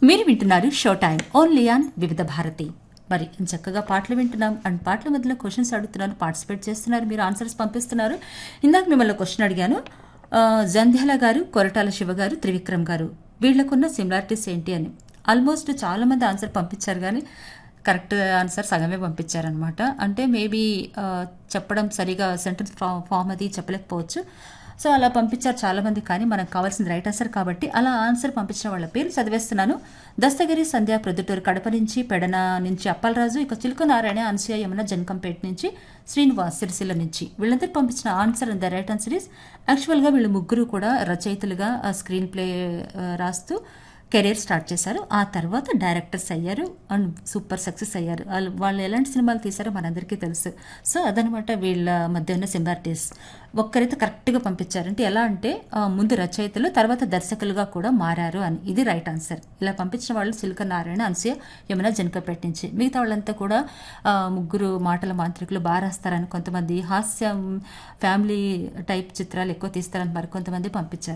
మీరు వింటున్నారు show time only on వివిధ భారతి మరి చక్కగా పాటలు వింటున్నాం అండ్ పాటల మధ్యలో క్వశ్చన్స్ అడుగుతున్నాను పార్టిసిపేట్ చేస్తున్నారు మీరు ఆన్సర్స్ పంపిస్తున్నారు ఇందాక మిమ్మల్ని క్వశ్చన్ అడిగాను ఆ, జంధ్యాల గారు కొరటాల శివ గారు త్రివిక్రమ్ గారు వీళ్ళకున్న సిమిలారిటీస్ ఏంటి అని ఆల్మోస్ట్ చాలా మంది ఆన్సర్ పంపించారు కానీ కరెక్ట్ ఆన్సర్ సగమే పంపించారనమాట అంటే మేబీ చెప్పడం సరిగా సెంటెన్స్ ఫామ్ అది చెప్పలేకపోవచ్చు సో అలా పంపించారు చాలా మంది కానీ మనకు కావాల్సిన రైట్ ఆన్సర్ కాబట్టి అలా ఆన్సర్ పంపించిన వాళ్ళ పేరు చదివేస్తున్నాను దస్తగిరి సంధ్య ప్రొద్దుటూరు కడప నుంచి పెడన నుంచి అప్పలరాజు ఇక చిలుక నారాయణ అనసూయ యమున జనకంపేట నుంచి శ్రీనివాస్ సిరిసిల్ల నుంచి వీళ్ళందరూ పంపించిన answer the right answer is యాక్చువల్గా వీళ్ళు ముగ్గురు కూడా రచయితలుగా స్క్రీన్ ప్లే రాస్తూ కెరీర్ స్టార్ట్ చేశారు ఆ తర్వాత డైరెక్టర్స్ అయ్యారు అండ్ సూపర్ సక్సెస్ అయ్యారు వాళ్ళు వాళ్ళు ఎలాంటి సినిమాలు తీశారో మనందరికీ తెలుసు సో అదనమాట వీళ్ళ మధ్య ఉన్న సిమిలారిటీస్ ఒక్కరైతే కరెక్ట్గా పంపించారు అంటే ఎలా అంటే ఆ, ముందు రచయితలు తర్వాత దర్శకులుగా కూడా మారారు అని ఇది రైట్ ఆన్సర్ ఇలా పంపించిన వాళ్ళు సిల్క నారాయణ అన్సూయ యమున జనకపేట నుంచి మిగతా వాళ్ళంతా కూడా ఆ, ముగ్గురు మాటల మాంత్రికులు బాగా రాస్తారని కొంతమంది హాస్యం ఫ్యామిలీ టైప్ చిత్రాలు ఎక్కువ తీస్తారని మరి కొంతమంది పంపించారు